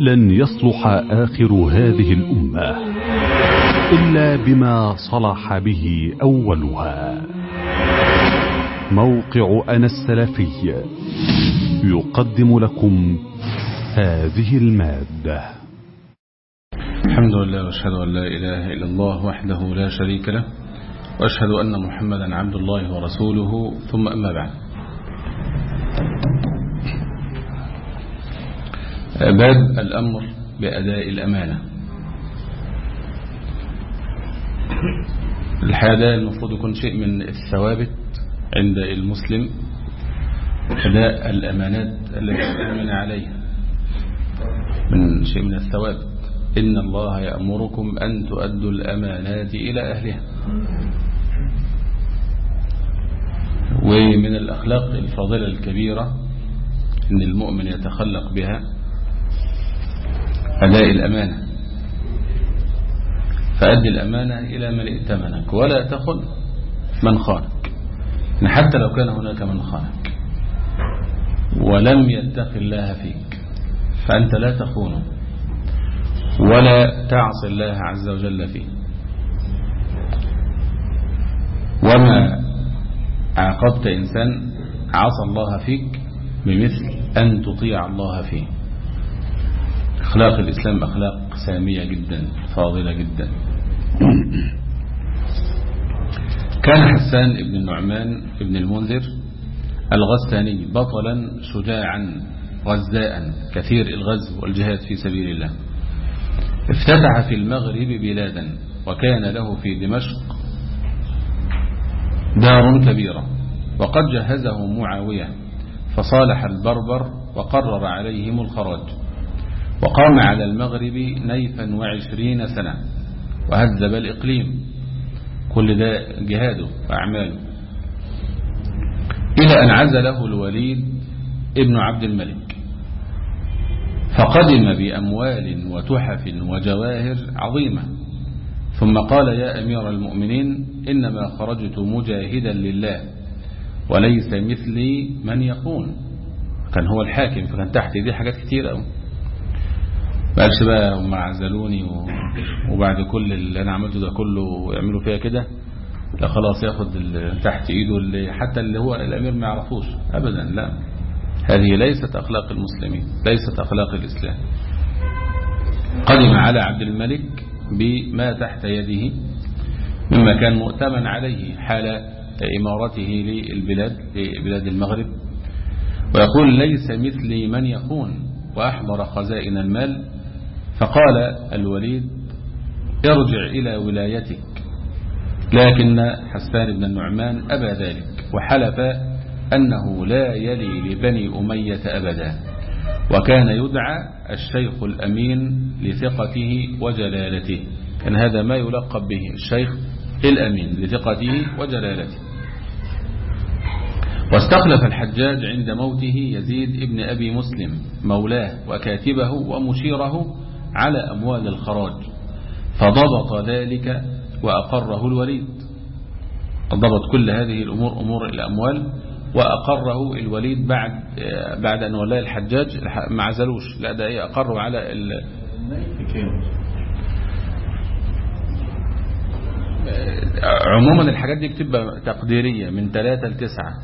لن يصلح آخر هذه الأمة إلا بما صلح به أولها موقع أنا السلفي يقدم لكم هذه المادة الحمد لله واشهد أن لا إله إلا الله وحده لا شريك له واشهد أن محمدا عبد الله ورسوله ثم أما بعد باب الأمر بأداء الأمانة الحياة ده المفروض يكون شيء من الثوابت عند المسلم أداء الأمانات التي أمن عليها من شيء من الثوابت إن الله يأمركم أن تؤدوا الأمانات إلى أهلها ومن الأخلاق الفاضلة الكبيرة أن المؤمن يتخلق بها أداء الأمانة فأدي الأمانة إلى من ائتمنك ولا تخن من خانك حتى لو كان هناك من خانك ولم يتق الله فيك فأنت لا تخونه ولا تعصي الله عز وجل فيه وما عاقبت إنسان عصى الله فيك بمثل أن تطيع الله فيه أخلاق الإسلام أخلاق سامية جدا فاضلة جدا كان حسان بن النعمان بن المنذر الغساني بطلا شجاعا غزاء كثير الغزو والجهاد في سبيل الله افتتح في المغرب بلادا وكان له في دمشق دار كبيرة وقد جهزه معاوية فصالح البربر وقرر عليهم الخراج وقام على المغرب نيفا وعشرين سنة وهذب الإقليم كل ده جهاده وأعماله إلى أن عزله الوليد ابن عبد الملك فقدم بأموال وتحف وجواهر عظيمة ثم قال يا أمير المؤمنين إنما خرجت مجاهدا لله وليس مثلي من يخون كان هو الحاكم فكان تحت دي حاجات كتير قوي قالش بقى هم عزلوني وبعد كل اللي انا عملته ده كله يعملوا فيها كده لا خلاص ياخد تحت ايده اللي حتى اللي هو الامير ما يعرفوش ابدا لا هذه ليست اخلاق المسلمين ليست اخلاق الاسلام قدم على عبد الملك بما تحت يده مما كان مؤتمن عليه حال امارته للبلاد لبلاد المغرب ويقول ليس مثلي من يخون وأحضر خزائن المال فقال الوليد ارجع إلى ولايتك لكن حسان بن النعمان أبى ذلك وحلف أنه لا يلي لبني أمية أبدا وكان يدعى الشيخ الأمين لثقته وجلالته كان هذا ما يلقب به الشيخ الأمين لثقته وجلالته واستخلف الحجاج عند موته يزيد ابن أبي مسلم مولاه وكاتبه ومشيره على أموال الخراج فضبط ذلك وأقره الوليد ضبط كل هذه الأمور أمور الأموال وأقره الوليد بعد بعد أن ولاه الحجاج ما عزلوش لا ده إيه أقره على ال عموما الحاجات دي بتبقى تقديرية من 3 ل 9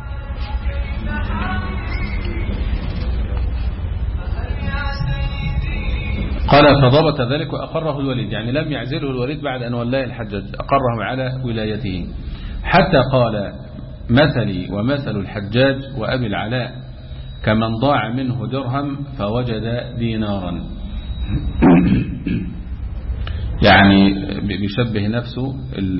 قال فضبط ذلك وأقره الوليد يعني لم يعزله الوليد بعد أن ولاه الحجاج أقره على ولايته حتى قال مثلي ومثل الحجاج وأبي العلاء كمن ضاع منه درهم فوجد دينارا يعني بيشبه نفسه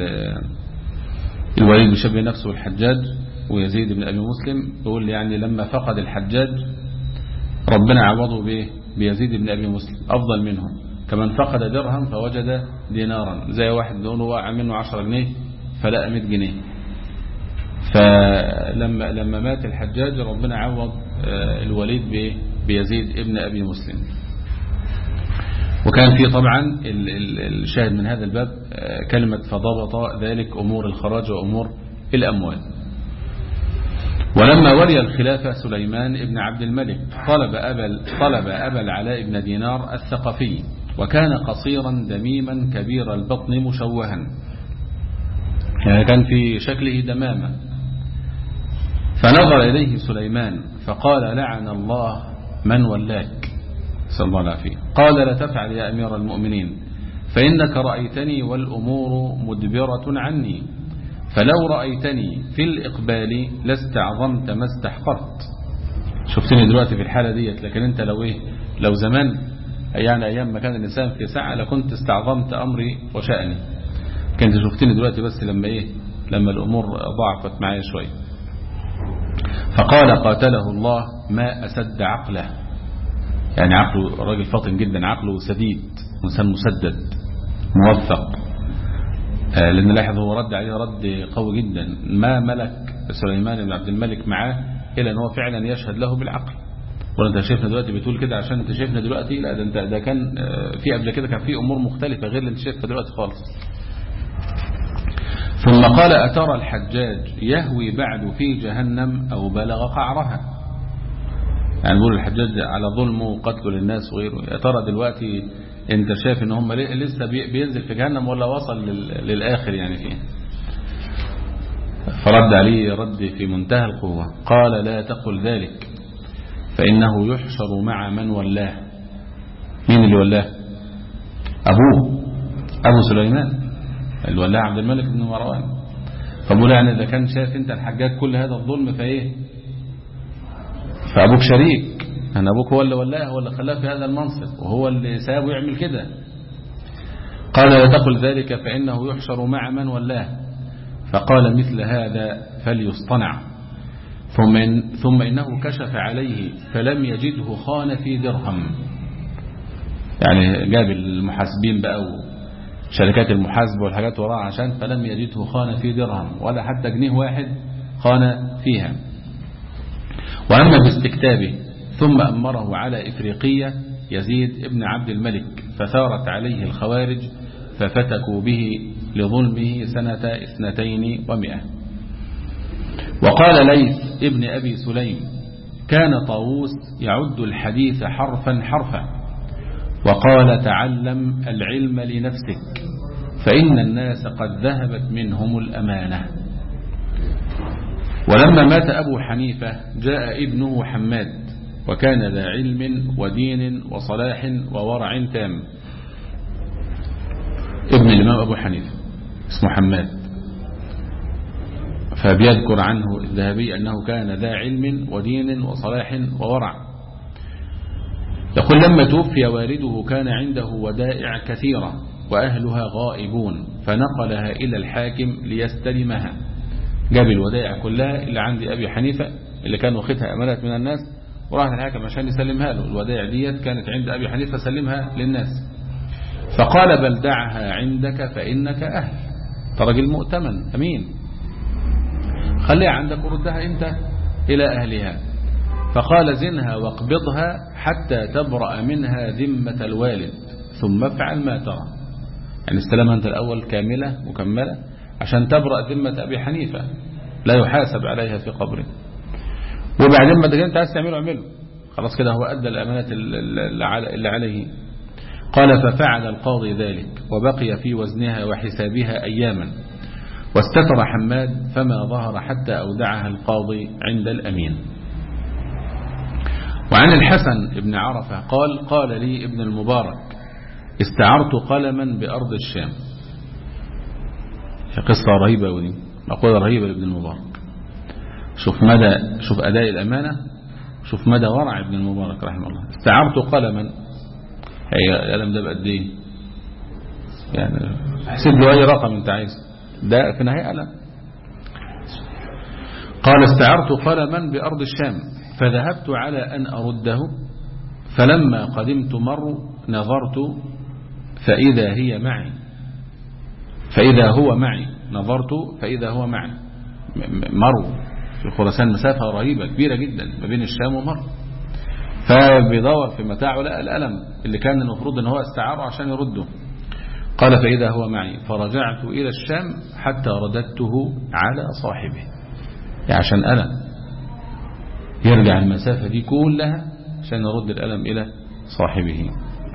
الوليد بيشبه نفسه الحجاج ويزيد بن أبي مسلم يقول يعني لما فقد الحجاج ربنا عوضه به بيزيد بن أبي مسلم أفضل منهم كمن فقد درهم فوجد دينارا زي واحد نقول وقع منه 10 جنيه فلقى 100 جنيه فلما لما مات الحجاج ربنا عوض الوليد بيزيد ابن أبي مسلم وكان في طبعا الشاهد من هذا الباب كلمة فضبط ذلك أمور الخراج وأمور الأموال ولما ولي الخلافة سليمان بن عبد الملك طلب أبا, طلب أبا العلاء بن دينار الثقفي وكان قصيرا دميما كبير البطن مشوها يعني كان في شكله دمامة فنظر إليه سليمان فقال لعن الله من ولاك صلى الله عليه قال لا تفعل يا أمير المؤمنين فإنك رأيتني والأمور مدبرة عني فلو رأيتني في الإقبال لاستعظمت ما استحقرت شفتني دلوقتي في الحالة ديت لكن انت لو ايه لو زمان يعني ايام ما كان الانسان في ساعة لكنت استعظمت امري وشأني كنت شفتني دلوقتي بس لما ايه لما الامور ضعفت معايا شوية فقال قاتله الله ما اسد عقله يعني عقله راجل فاطن جدا عقله سديد انسان مسدد موثق لأن لاحظ هو رد عليه رد قوي جدا ما ملك سليمان بن عبد الملك معاه إلا أن هو فعلا يشهد له بالعقل ولا انت شايفنا دلوقتي بتقول كده عشان انت شايفنا دلوقتي لا ده انت ده كان في قبل كده كان في امور مختلفه غير اللي انت شايفها دلوقتي خالص ثم قال أترى الحجاج يهوي بعد في جهنم أو بلغ قعرها يعني نقول الحجاج على ظلمه وقتله للناس وغيره يا ترى دلوقتي انت شايف ان هم لسه بينزل في جهنم ولا وصل للآخر يعني فيه فرد عليه رد في منتهى القوة قال لا تقل ذلك فإنه يحشر مع من ولاه مين اللي ولاه أبوه أبو سليمان اللي ولاه عبد الملك بن مروان فبقول يعني إذا كان شايف أنت الحجاج كل هذا الظلم فإيه فأبوك شريك أن أبوك هو اللي ولاه هو اللي خلاه في هذا المنصب وهو اللي سابه يعمل كده قال لا تقل ذلك فإنه يحشر مع من ولاه فقال مثل هذا فليصطنع ثم, إن ثم إنه كشف عليه فلم يجده خان في درهم يعني جاب المحاسبين بقى وشركات المحاسبة والحاجات وراء عشان فلم يجده خان في درهم ولا حتى جنيه واحد خان فيها وأما باستكتابه ثم أمره على إفريقية يزيد ابن عبد الملك فثارت عليه الخوارج ففتكوا به لظلمه سنة اثنتين ومئة وقال ليث ابن أبي سليم كان طاووس يعد الحديث حرفا حرفا وقال تعلم العلم لنفسك فإن الناس قد ذهبت منهم الأمانة ولما مات أبو حنيفة جاء ابنه حماد وكان ذا علم ودين وصلاح وورع تام ابن الإمام أبو حنيفة اسمه حماد فبيذكر عنه الذهبي أنه كان ذا علم ودين وصلاح وورع يقول لما توفي والده كان عنده ودائع كثيرة وأهلها غائبون فنقلها إلى الحاكم ليستلمها جاب الودائع كلها اللي عند أبي حنيفة اللي كان واخدها أمانات من الناس وراح الحاكم عشان يسلمها له الودائع ديت كانت عند أبي حنيفة سلمها للناس فقال بل دعها عندك فإنك أهل رجل مؤتمن أمين خليها عندك وردها أنت إلى أهلها فقال زنها واقبضها حتى تبرأ منها ذمة الوالد ثم افعل ما ترى يعني استلمها أنت الأول كاملة مكملة عشان تبرأ ذمة أبي حنيفة لا يحاسب عليها في قبره وبعدين ما انت عايز تعمله اعمله خلاص كده هو أدى الأمانات اللي عليه قال ففعل القاضي ذلك وبقي في وزنها وحسابها أياما واستتر حماد فما ظهر حتى أودعها القاضي عند الأمين وعن الحسن بن عرفة قال قال لي ابن المبارك استعرت قلما بأرض الشام قصة رهيبة ودي مقولة رهيبة لابن المبارك شوف مدى شوف أداء الأمانة شوف مدى ورع ابن المبارك رحمه الله استعرت قلما هي القلم ده بقد ايه يعني احسب له اي رقم انت عايز ده في نهاية قلم قال استعرت قلما بأرض الشام فذهبت على أن أرده فلما قدمت مر نظرت فإذا هي معي فإذا هو معي نظرت فإذا هو معي مروا في خراسان مسافة رهيبة كبيرة جدا ما بين الشام ومر فبيدور في متاعه لقى الألم اللي كان المفروض ان هو استعاره عشان يرده قال فإذا هو معي فرجعت إلى الشام حتى رددته على صاحبه يعني عشان أنا يرجع المسافة دي كلها عشان يرد الألم إلى صاحبه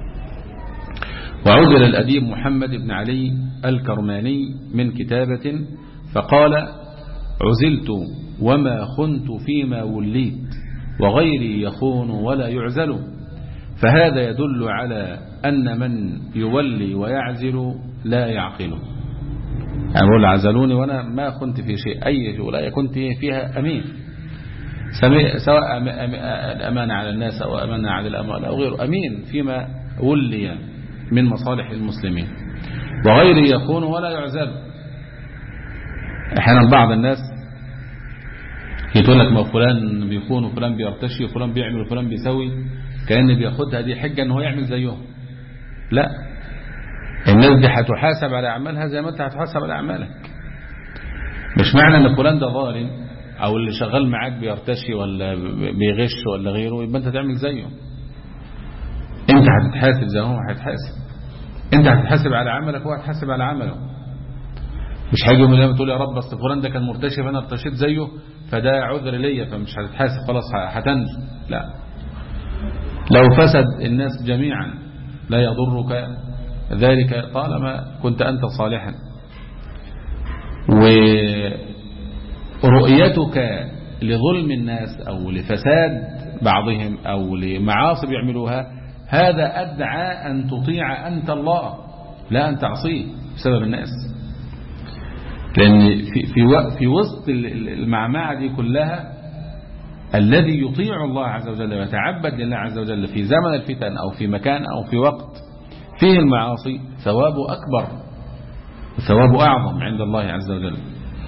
وعود إلى الأديب محمد بن علي الكرماني من كتابة فقال عزلت وما خنت فيما وليت وغيري يخون ولا يعزل فهذا يدل على أن من يولي ويعزل لا يعقل يعني بقول عزلوني وأنا ما كنت في شيء أي ولاية كنت فيها أمين سواء الأمانة على الناس أو أمانة على الأمانة أو غيره أمين فيما ولي من مصالح المسلمين وغيره يكون ولا يعزل احيانا بعض الناس يقول لك ما فلان بيكون وفلان بيرتشي وفلان بيعمل وفلان بيسوي كأن بياخدها دي حجة ان هو يعمل زيهم لا الناس دي هتحاسب على أعمالها زي ما انت هتحاسب على أعمالك مش معنى ان فلان ده ظالم او اللي شغال معاك بيرتشي ولا بيغش ولا غيره يبقى انت تعمل زيه انت هتتحاسب زي هو هيتحاسب انت هتتحاسب على عملك وهو هيتحاسب على عمله مش هيجي يوم القيامه تقول يا رب بس فلان ده كان مرتشي فانا ارتشيت زيه فده عذر ليا فمش هتتحاسب خلاص هتنجو لا لو فسد الناس جميعا لا يضرك ذلك طالما كنت أنت صالحا ورؤيتك لظلم الناس أو لفساد بعضهم أو لمعاصي يعملوها هذا أدعى أن تطيع أنت الله لا أن تعصيه بسبب الناس لأن في, في, في وسط المعمعة دي كلها الذي يطيع الله عز وجل ويتعبد لله عز وجل في زمن الفتن أو في مكان أو في وقت فيه المعاصي ثوابه أكبر ثوابه أعظم عند الله عز وجل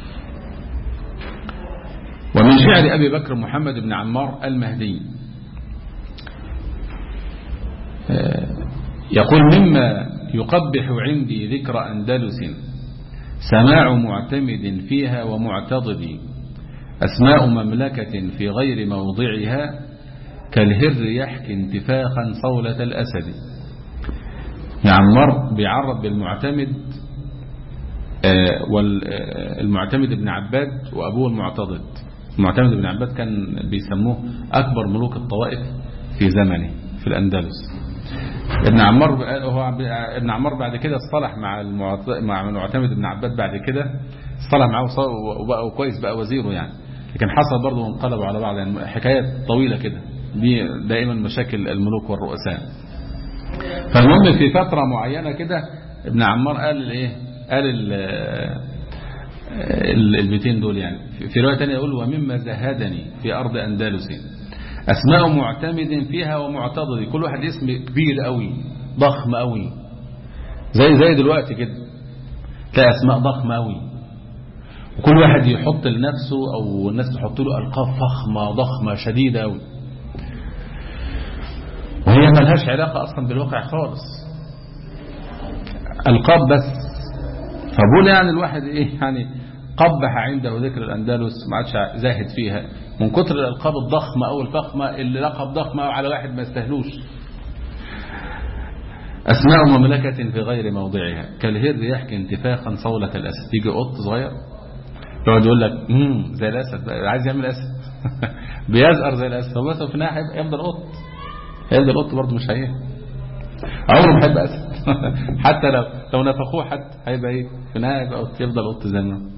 ومن شعر أبي بكر محمد بن عمار المهدي يقول مما يقبح عندي ذكر أندلس سماع معتمد فيها ومعتضد أسماء مملكة في غير موضعها كالهر يحكي انتفاخا صولة الأسد عمار بيعرض بالمعتمد والمعتمد ابن عباد وأبوه المعتضد المعتمد ابن عباد كان بيسموه أكبر ملوك الطوائف في زمنه في الأندلس ابن عمار هو ابن عمار بعد كده اصطلح مع مع المعتمد ابن عباد بعد كده اصطلح معاه وبقى كويس بقى وزيره يعني لكن حصل برضه انقلبوا على بعض يعني حكايات طويلة كده دي دائما مشاكل الملوك والرؤساء فالمهم في فترة معينة كده ابن عمار قال الايه قال البيتين دول يعني في رواية تانية يقول ومما زهدني في أرض أندلس أسماء معتمد فيها ومعتضد كل واحد اسم كبير قوي ضخم قوي زي زي دلوقتي كده تلاقي أسماء ضخمة قوي وكل واحد يحط لنفسه أو الناس تحط له ألقاب فخمة ضخمة شديدة قوي وهي ملهاش علاقة أصلا بالواقع خالص ألقاب بس فبقول يعني الواحد إيه يعني قبح عنده ذكر الأندلس ما عادش زاهد فيها من كتر الألقاب الضخمة أو الفخمة اللي لقب ضخمة على واحد ما يستهلوش أسماء مملكة في غير موضعها كالهر يحكي انتفاخا صولة الأسد يجي قط صغير يقعد يقول لك امم زي الأسد عايز يعمل أسد بيزقر زي الأسد هو بس في النهاية يفضل قط هيفضل قط برضه مش هي عمره ما هيبقى أسد حتى لو لو نفخوه حتى هيبقى ايه في النهاية يبقى قط يفضل قط زي ما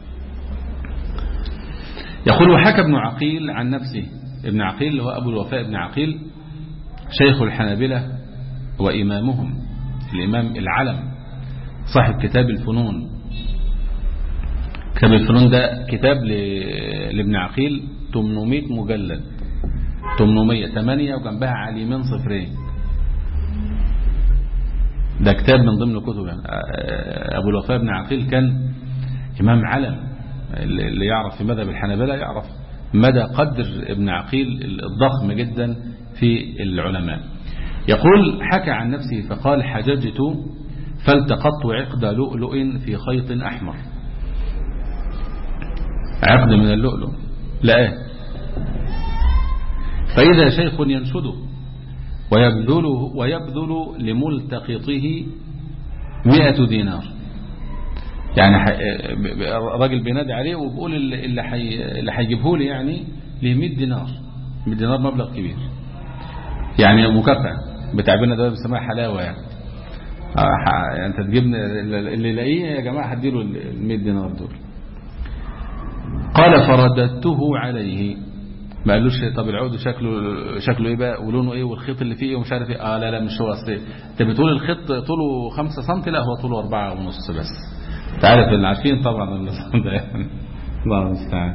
يقول وحكى ابن عقيل عن نفسه ابن عقيل هو أبو الوفاء ابن عقيل شيخ الحنابلة وإمامهم الإمام العلم صاحب كتاب الفنون كتاب الفنون ده كتاب لابن عقيل 800 مجلد 800 8 وجنبها عليمين صفرين ده كتاب من ضمن كتب يعني أبو الوفاء بن عقيل كان إمام علم اللي يعرف في مذهب الحنابلة يعرف مدى قدر ابن عقيل الضخم جدا في العلماء يقول حكى عن نفسه فقال حججت فالتقطت عقد لؤلؤ في خيط أحمر عقد من اللؤلؤ لقاه فإذا شيخ ينشده ويبذله ويبذل لملتقطه مئة دينار يعني الراجل بينادي عليه وبيقول اللي حي... اللي هيجيبه لي يعني ل 100 دينار 100 دينار مبلغ كبير يعني مكافأة بتعبنا ده بيسموها حلاوة يعني يعني انت تجيبني اللي يلاقيه يا جماعة هديله ال 100 دينار دول قال فرددته عليه ما قالوش طب العود شكله شكله ايه بقى ولونه ايه والخيط اللي فيه ومش عارف ايه اه لا لا مش هو اصل انت بتقول الخيط طوله 5 سم لا هو طوله 4 ونص بس انت عارف اللي عارفين طبعا النظام ده يعني الله المستعان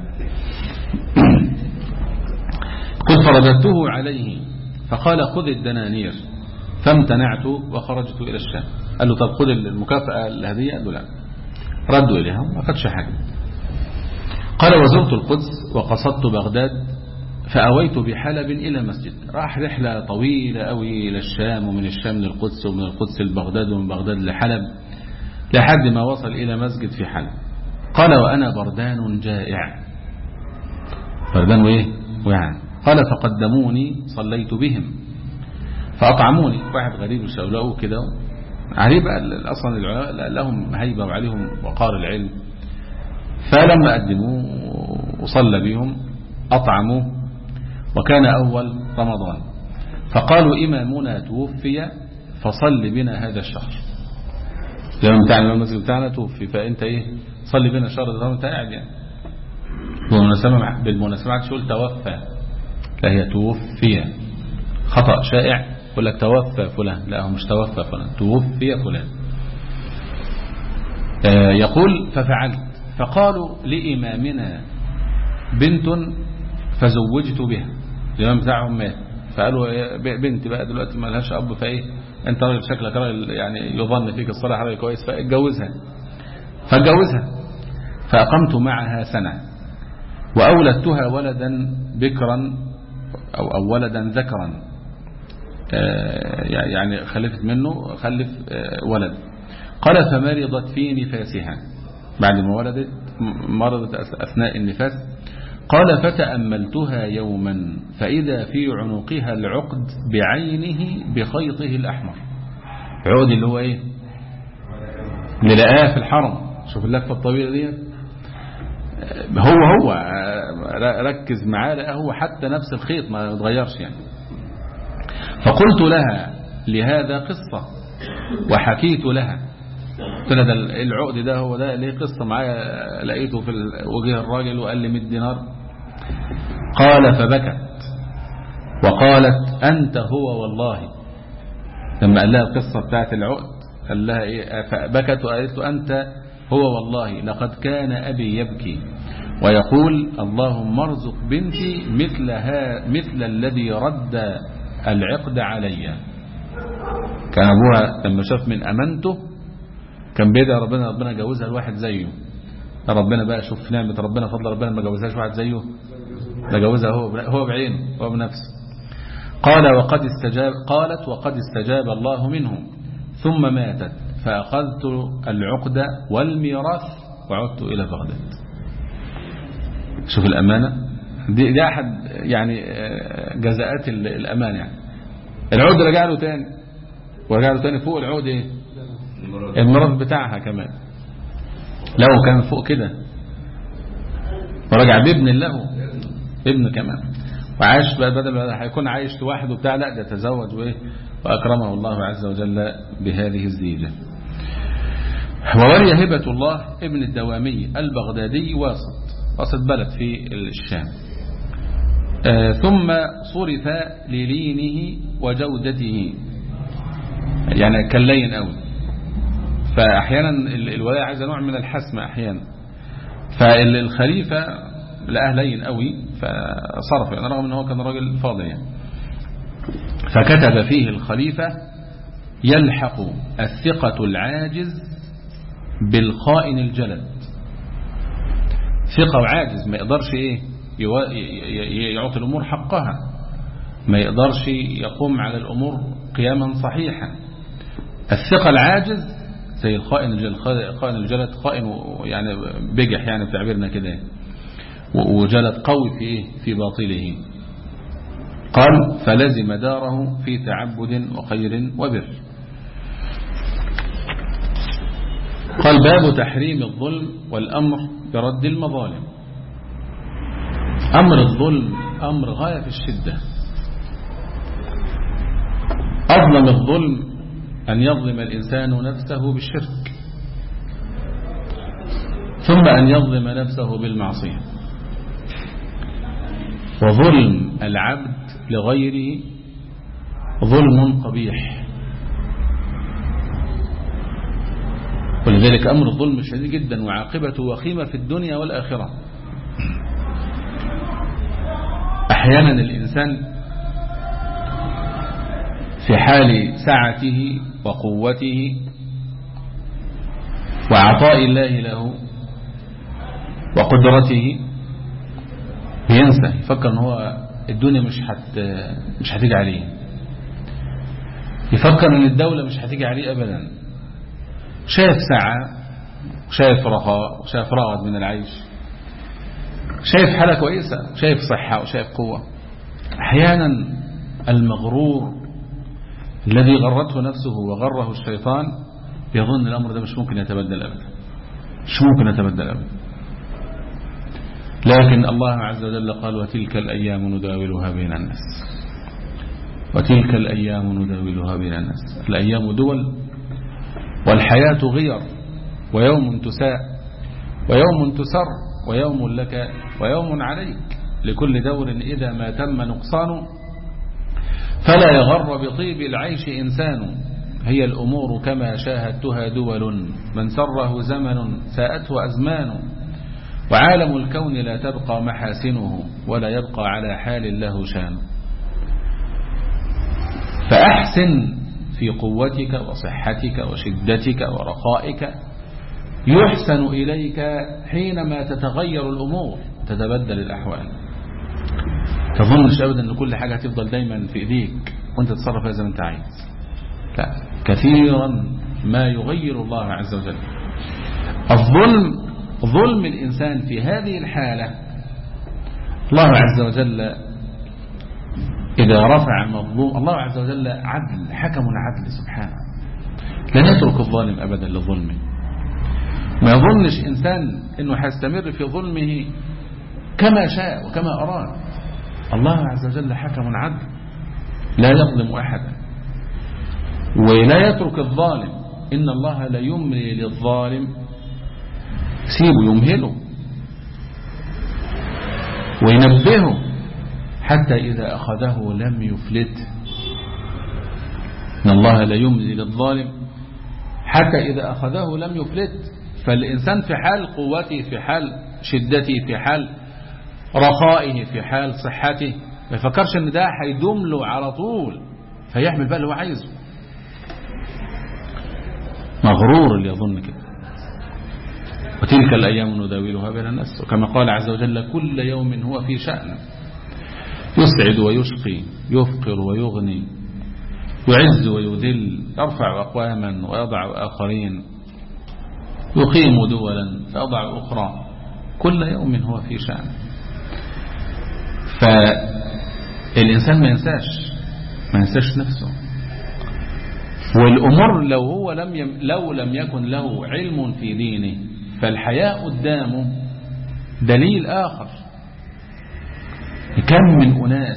قل فرددته عليه فقال خذ الدنانير فامتنعت وخرجت الى الشام قال له طب خذ المكافأة الهدية قال له لا ردوا اليها ما اخذش حاجه قال وزرت القدس وقصدت بغداد فأويت بحلب إلى مسجد راح رحلة طويلة أوي إلى الشام ومن الشام للقدس ومن القدس لبغداد ومن بغداد لحلب لحد ما وصل إلى مسجد في حلب قال وأنا بردان جائع بردان وإيه ويعني قال فقدموني صليت بهم فأطعموني واحد غريب وشاولوه كده عليه بقى أصلا العلماء لهم هيبة وعليهم وقار العلم فلما قدموه وصلى بهم أطعموا وكان أول رمضان فقالوا إمامنا توفي فصل بنا هذا الشهر الإمام بتاعنا المسجد بتاعنا توفي فأنت إيه صلي بنا الشهر ده أنت قاعد يعني بالمناسبة بالمناسبة ما يقول توفى لا هي توفي خطأ شائع يقول لك توفى فلان لا هو مش توفى فلان توفي فلان آه يقول ففعلت فقالوا لإمامنا بنت فزوجت بها الإمام بتاعهم مات فقالوا بنت بقى دلوقتي ما لهاش أب فإيه أنت راجل شكلك راجل يعني يظن فيك الصلاح راجل كويس فاتجوزها فاتجوزها فأقمت معها سنة وأولدتها ولدا بكرا أو, أو ولدا ذكرا يعني خلفت منه خلف ولد قال فمرضت في نفاسها بعد ما ولدت مرضت أثناء النفاس قال فتأملتها يوما فإذا في عنقها العقد بعينه بخيطه الأحمر عقد اللي هو إيه اللي لقاه في الحرم شوف اللفة الطويلة دي هو هو ركز معاه لقاه هو حتى نفس الخيط ما اتغيرش يعني فقلت لها لهذا قصة وحكيت لها قلت لها ده العقد ده هو ده ليه قصة معايا لقيته في وجه الراجل وقال لي 100 دينار قال فبكت وقالت أنت هو والله لما قال لها القصة بتاعت العقد قال لها إيه فبكت وقالت له أنت هو والله لقد كان أبي يبكي ويقول اللهم ارزق بنتي مثلها مثل الذي رد العقد علي كان أبوها لما شاف من أمانته كان بيدعي ربنا ربنا جوزها لواحد زيه ربنا بقى شوف نعمة ربنا فضل ربنا ما جوزهاش واحد زيه ده جوزها هو هو بعينه هو بنفسه قال وقد استجاب قالت وقد استجاب الله منه ثم ماتت فأخذت العقد والميراث وعدت إلى بغداد شوف الأمانة دي, دي أحد يعني جزاءات الأمان يعني العقد رجع له تاني ورجع له تاني فوق العقد ايه الميراث بتاعها كمان لو كان فوق كده ورجع بابن له ابن كمان وعاش بقى بدل ما هيكون عايش لوحده بتاع لا ده تزوج وايه واكرمه الله عز وجل بهذه الزيجه وولي هبة الله ابن الدوامي البغدادي واسط واسط بلد في الشام آه ثم صرف للينه وجودته يعني كان لين قوي فأحيانا الولاية عايزة نوع من الحسم أحيانا فالخليفة لقاه لين قوي فصرف يعني رغم أنه كان راجل فاضل يعني فكتب فيه الخليفة يلحق الثقة العاجز بالخائن الجلد ثقة وعاجز ما يقدرش ايه يعطي الأمور حقها ما يقدرش يقوم على الأمور قياما صحيحا الثقة العاجز زي الخائن الجلد خائن الجلد خائن يعني بجح يعني بتعبيرنا كده وجلد قوي في ايه في باطله قال فلزم داره في تعبد وخير وبر قال باب تحريم الظلم والأمر برد المظالم أمر الظلم أمر غاية في الشدة أظلم الظلم أن يظلم الإنسان نفسه بالشرك ثم أن يظلم نفسه بالمعصية وظلم العبد لغيره ظلم قبيح ولذلك أمر الظلم شديد جدا وعاقبته وخيمة في الدنيا والآخرة أحيانا الإنسان في حال سعته وقوته وعطاء الله له وقدرته بينسى يفكر ان هو الدنيا مش هت مش هتيجي عليه يفكر ان الدولة مش هتيجي عليه ابدا شايف سعة شايف رخاء وشايف رغد من العيش شايف حالة كويسة شايف صحة وشايف قوة احيانا المغرور الذي غرته نفسه وغره الشيطان يظن الامر ده مش ممكن يتبدل ابدا مش ممكن يتبدل ابدا لكن الله عز وجل قال وتلك الأيام نداولها بين الناس وتلك الأيام نداولها بين الناس الأيام دول والحياة غير ويوم تساء ويوم تسر ويوم لك ويوم عليك لكل دور إذا ما تم نقصان فلا يغر بطيب العيش إنسان هي الأمور كما شاهدتها دول من سره زمن ساءته أزمان وعالم الكون لا تبقى محاسنه ولا يبقى على حال له شان فأحسن في قوتك وصحتك وشدتك ورخائك يحسن إليك حينما تتغير الأمور تتبدل الأحوال تظنش أبدا أن كل حاجة هتفضل دايما في إيديك وانت تتصرف زي ما انت عايز لا كثيرا ما يغير الله عز وجل الظلم ظلم الإنسان في هذه الحالة الله عز وجل إذا رفع مظلوم الله عز وجل عدل حكم عدل سبحانه لن يترك الظالم أبدا لظلمه ما يظنش إنسان أنه هيستمر في ظلمه كما شاء وكما أراد الله عز وجل حكم عدل لا يظلم أحدا ولا يترك الظالم إن الله لا يملي للظالم سيبه يمهله وينبهه حتى إذا أخذه لم يفلته إن الله لا يملي للظالم حتى إذا أخذه لم يفلت فالإنسان في حال قوته في حال شدته في حال رخائه في حال صحته ما يفكرش ان ده هيدوم له على طول فيعمل بقى اللي هو عايزه مغرور اللي يظن كده وتلك الأيام نداولها بين الناس وكما قال عز وجل كل يوم هو في شأن يسعد ويشقي يفقر ويغني يعز ويذل يرفع أقواما ويضع آخرين يقيم دولا فيضع أخرى كل يوم هو في شأن فالإنسان ما ينساش ما ينساش نفسه والأمور لو هو لم يم لو لم يكن له علم في دينه فالحياة قدامه دليل آخر كم من أناس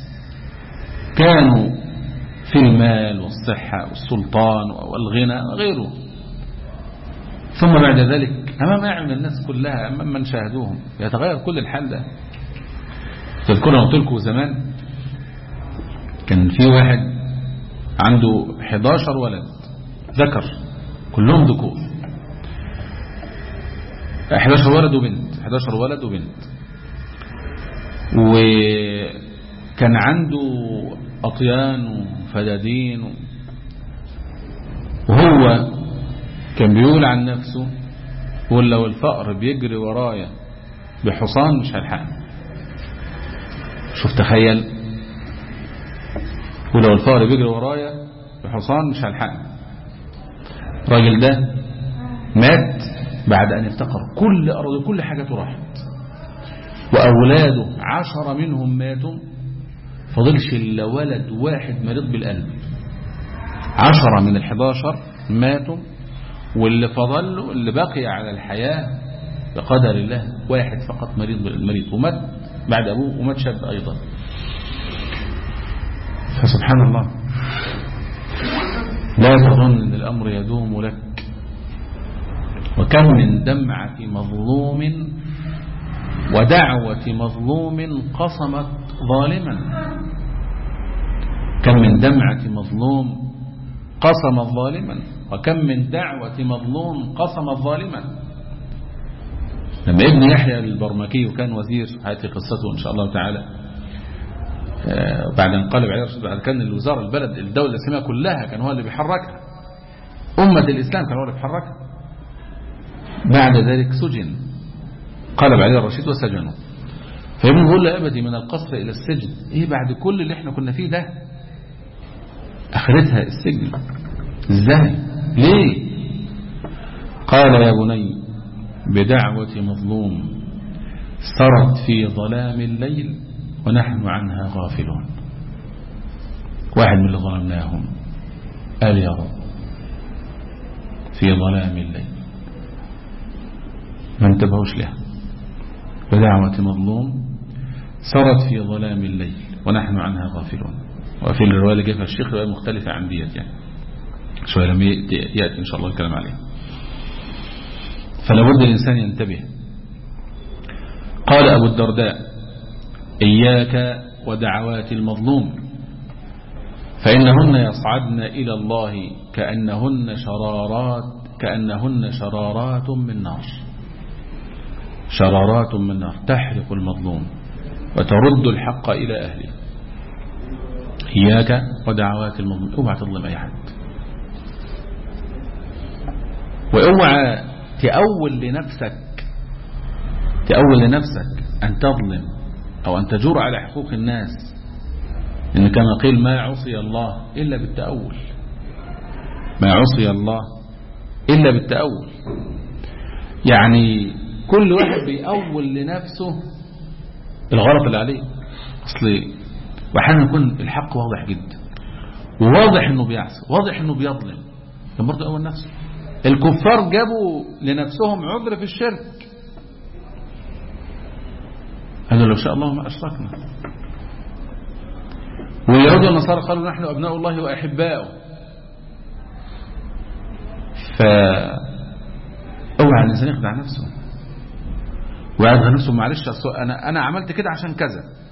كانوا في المال والصحة والسلطان والغنى وغيره ثم بعد ذلك أمام أعين الناس كلها أمام من شاهدوهم يتغير كل الحال ده تذكروا قلت لكم زمان كان في واحد عنده 11 ولد ذكر كلهم ذكور 11 ولد وبنت 11 ولد وبنت وكان عنده أطيان وفدادين وهو كان بيقول عن نفسه يقول لو الفقر بيجري ورايا بحصان مش هلحقني شوف تخيل ولو الفقر بيجري ورايا بحصان مش هلحقني الراجل ده مات بعد أن افتقر كل أرض كل حاجته راحت وأولاده عشرة منهم ماتوا فضلش إلا ولد واحد مريض بالقلب عشرة من الحداشر ماتوا واللي فضل له اللي بقي على الحياة بقدر الله واحد فقط مريض بالمريض ومات بعد أبوه ومات شاب أيضا فسبحان الله لا تظن أن الأمر يدوم لك وكم من دمعة مظلوم ودعوة مظلوم قصمت ظالما كم من دمعة مظلوم قصمت ظالما وكم من دعوة مظلوم قصمت ظالما لما ابن يحيى البرمكي وكان وزير هاتي قصته إن شاء الله تعالى بعد انقلب عليه الرشيد بعد كان الوزارة البلد الدولة الإسلامية كلها كان هو اللي بيحركها أمة الإسلام كان هو اللي بيحركها بعد ذلك سجن قلب عليه الرشيد وسجنه فابن بيقول له أبدي من القصر إلى السجن إيه بعد كل اللي احنا كنا فيه ده آخرتها السجن إزاي ليه قال يا بني بدعوة مظلوم سرت في ظلام الليل ونحن عنها غافلون واحد من اللي ظلمناهم قال يا رب في ظلام الليل ما انتبهوش لها بدعوة مظلوم سرت في ظلام الليل ونحن عنها غافلون وفي الرواية اللي جابها الشيخ رواية مختلفة عن ديت يعني شوية لما يأتي إن شاء الله الكلام عليه فلا بد الإنسان ينتبه قال أبو الدرداء إياك ودعوات المظلوم فإنهن يصعدن إلى الله كأنهن شرارات كأنهن شرارات من نار شرارات من نار تحرق المظلوم وترد الحق إلى أهله إياك ودعوات المظلوم اوعى تظلم أي حد واوعى تأول لنفسك تأول لنفسك أن تظلم أو أن تجور على حقوق الناس إن كما قيل ما عصي الله إلا بالتأول ما عصي الله إلا بالتأول يعني كل واحد بيأول لنفسه الغلط اللي عليه أصل وأحيانا يكون الحق واضح جدا وواضح انه بيعصي واضح انه بيظلم كان برضه اول نفسه الكفار جابوا لنفسهم عذر في الشرك قالوا لو شاء الله ما اشركنا واليهود والنصارى قالوا نحن ابناء الله واحباؤه ف اوعى الانسان يخدع نفسه ويخدع نفسه معلش انا انا عملت كده عشان كذا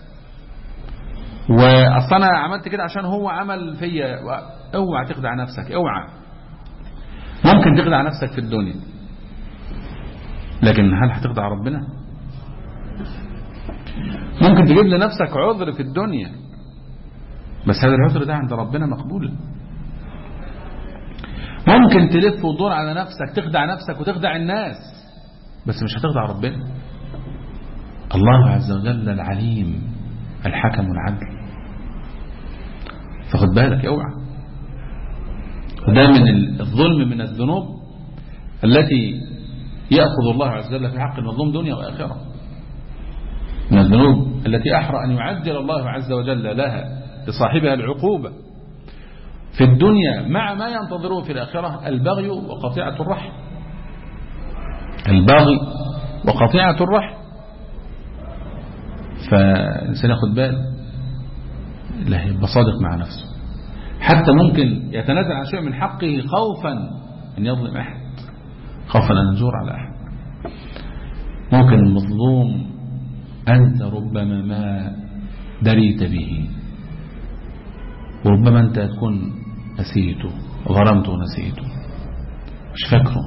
واصل انا عملت كده عشان هو عمل فيا اوعى تخدع نفسك اوعى ممكن تخدع نفسك في الدنيا لكن هل هتخدع ربنا ممكن تجيب لنفسك عذر في الدنيا بس هذا العذر ده عند ربنا مقبول ممكن تلف وتدور على نفسك تخدع نفسك وتخدع الناس بس مش هتخدع ربنا الله عز وجل العليم الحكم العدل فخد بالك اوعى وده من الظلم من الذنوب التي يأخذ الله عز وجل في حق المظلوم دنيا وآخرة من الذنوب التي أحرى أن يعجل الله عز وجل لها لصاحبها العقوبة في الدنيا مع ما ينتظره في الآخرة البغي وقطيعة الرحم البغي وقطيعة الرحم فالإنسان ياخد باله لا يبقى صادق مع نفسه حتى ممكن يتنازل عن شيء من حقه خوفا أن يظلم أحد خوفا أن يجور على أحد ممكن مظلوم أنت ربما ما دريت به وربما أنت تكون نسيته غرمته ونسيته مش فاكره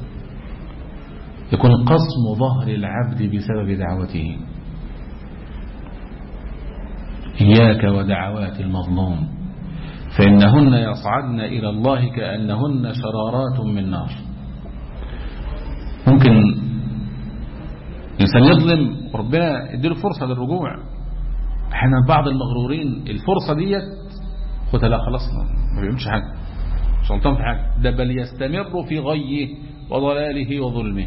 يكون قصم ظهر العبد بسبب دعوته إياك ودعوات المظلوم فإنهن يصعدن إلى الله كأنهن شرارات من نار ممكن إنسان يظلم وربنا يديله فرصة للرجوع احنا بعض المغرورين الفرصة ديت خدها لا خلاص ما بيعملش حاجة مش غلطان في حاجة ده بل يستمر في غيه وضلاله وظلمه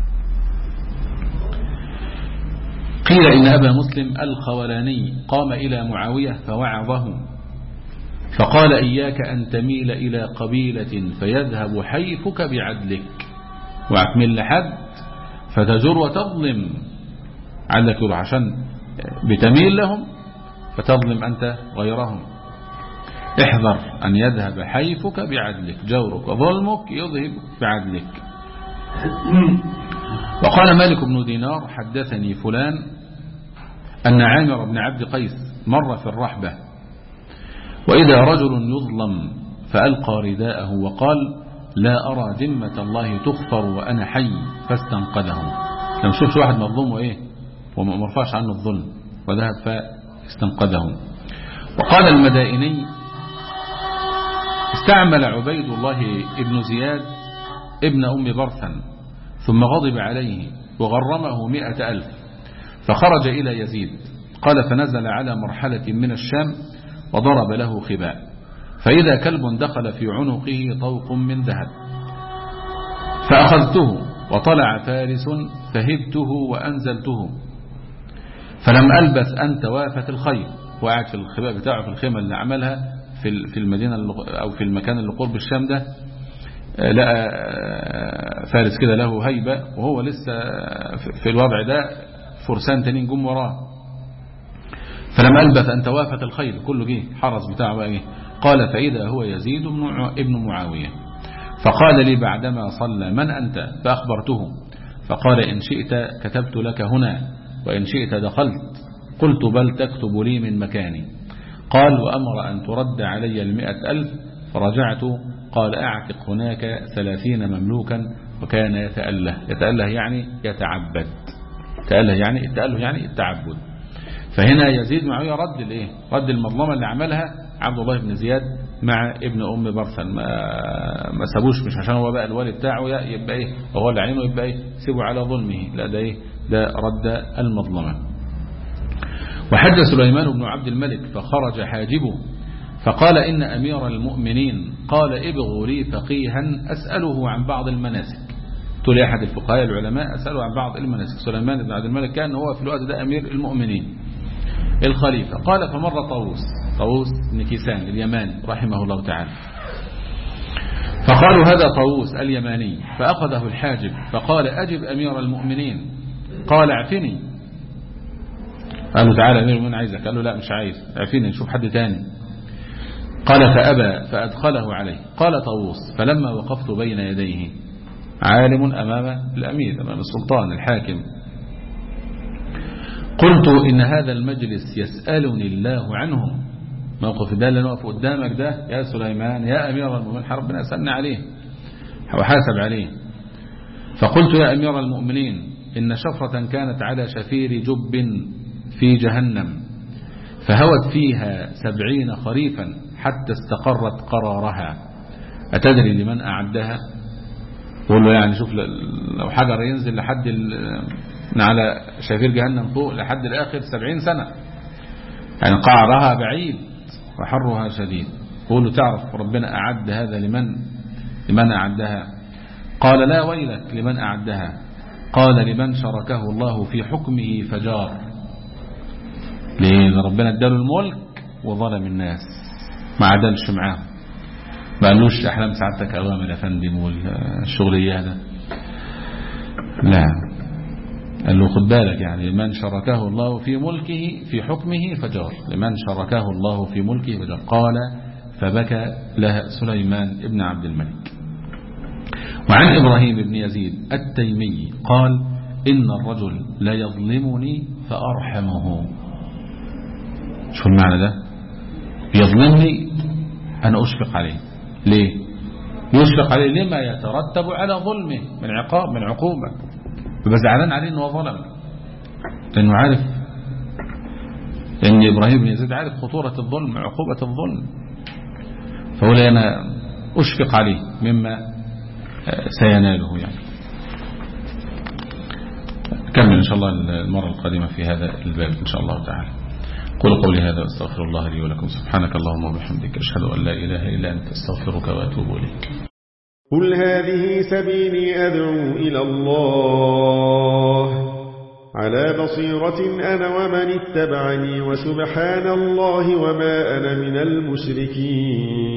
قيل إن أبا مسلم الخولاني قام إلى معاوية فوعظه فقال إياك أن تميل إلى قبيلة فيذهب حيفك بعدلك واعتمل لحد فتجر وتظلم علك يروح عشان بتميل لهم فتظلم أنت غيرهم احذر أن يذهب حيفك بعدلك جورك وظلمك يذهب بعدلك وقال مالك بن دينار حدثني فلان أن عامر بن عبد قيس مر في الرحبة وإذا رجل يظلم فألقى رداءه وقال لا أرى ذمة الله تغفر وأنا حي فاستنقذهم لما شفت واحد مظلوم وإيه وما مرفعش عنه الظلم وذهب فاستنقذهم وقال المدائني استعمل عبيد الله ابن زياد ابن أم برثا ثم غضب عليه وغرمه مئة ألف فخرج إلى يزيد قال فنزل على مرحلة من الشام وضرب له خباء فإذا كلب دخل في عنقه طوق من ذهب فأخذته وطلع فارس فهبته وأنزلته فلم ألبث أن توافت الخيل وقعد في الخباء بتاعه في الخيمة اللي عملها في في المدينة أو في المكان اللي قرب الشام ده لقى فارس كده له هيبة وهو لسه في الوضع ده فرسان تانيين جم وراه فلم ألبث أن توافت الخيل كله جه حرس بتاعه بقى ايه قال فإذا هو يزيد ابن معاوية فقال لي بعدما صلى من أنت فأخبرته فقال إن شئت كتبت لك هنا وإن شئت دخلت قلت بل تكتب لي من مكاني قال وأمر أن ترد علي المئة ألف فرجعت قال أعتق هناك ثلاثين مملوكا وكان يتأله يتأله يعني يتعبد تأله يعني التأله يعني التعبد فهنا يزيد معاوية رد الايه رد المظلمة اللي عملها عبد الله بن زياد مع ابن أم برثا ما, ما سابوش مش عشان هو بقى الوالي بتاعه يبقى ايه هو اللي عينه يبقى ايه سيبه على ظلمه لا ده ايه ده رد المظلمة وحج سليمان بن عبد الملك فخرج حاجبه فقال إن أمير المؤمنين قال ابغوا لي فقيها أسأله عن بعض المناسك تقول لي أحد الفقهاء العلماء أسأله عن بعض المناسك سليمان بن عبد الملك كان هو في الوقت ده أمير المؤمنين الخليفة قال فمر طاووس طاووس بن كيسان اليماني رحمه الله تعالى فقالوا هذا طاووس اليماني فأخذه الحاجب فقال أجب أمير المؤمنين قال اعفني قال له تعالى أمير المؤمنين عايزك قال له لا مش عايز اعفني نشوف حد تاني قال فأبى فأدخله عليه قال طاووس فلما وقفت بين يديه عالم أمام الأمير أمام السلطان الحاكم قلت إن هذا المجلس يسألني الله عنه موقف ده اللي نقف قدامك ده يا سليمان يا أمير المؤمنين ربنا يسألنا عليه وحاسب عليه فقلت يا أمير المؤمنين إن شفرة كانت على شفير جب في جهنم فهوت فيها سبعين خريفا حتى استقرت قرارها أتدري لمن أعدها قول له يعني شوف لو حجر ينزل لحد من على شفير جهنم فوق لحد الآخر سبعين سنة يعني قعرها بعيد وحرها شديد قول له تعرف ربنا أعد هذا لمن لمن أعدها قال لا ويلك لمن أعدها قال لمن شركه الله في حكمه فجار ليه ربنا اداله الملك وظلم الناس ما عدلش معاهم ما قالوش احلام سعادتك اوامر يا فندم والشغليه ده لا قال له خد بالك يعني لمن شركه الله في ملكه في حكمه فجار لمن شركه الله في ملكه فجار قال فبكى لها سليمان ابن عبد الملك وعن إبراهيم بن يزيد التيمي قال إن الرجل لا يظلمني فأرحمه شو المعنى ده يظلمني أنا أشفق عليه ليه يشفق عليه لما يترتب على ظلمه من عقاب من عقوبة يبقى زعلان عليه انه ظلم لانه عارف ان ابراهيم بن يزيد عارف خطورة الظلم عقوبة الظلم فهو انا اشفق عليه مما سيناله يعني كمل ان شاء الله المرة القادمة في هذا الباب ان شاء الله تعالى قل قولي هذا واستغفر الله لي ولكم سبحانك اللهم وبحمدك اشهد ان لا اله الا انت استغفرك واتوب اليك قل هذه سبيلي أدعو إلى الله على بصيرة أنا ومن اتبعني وسبحان الله وما أنا من المشركين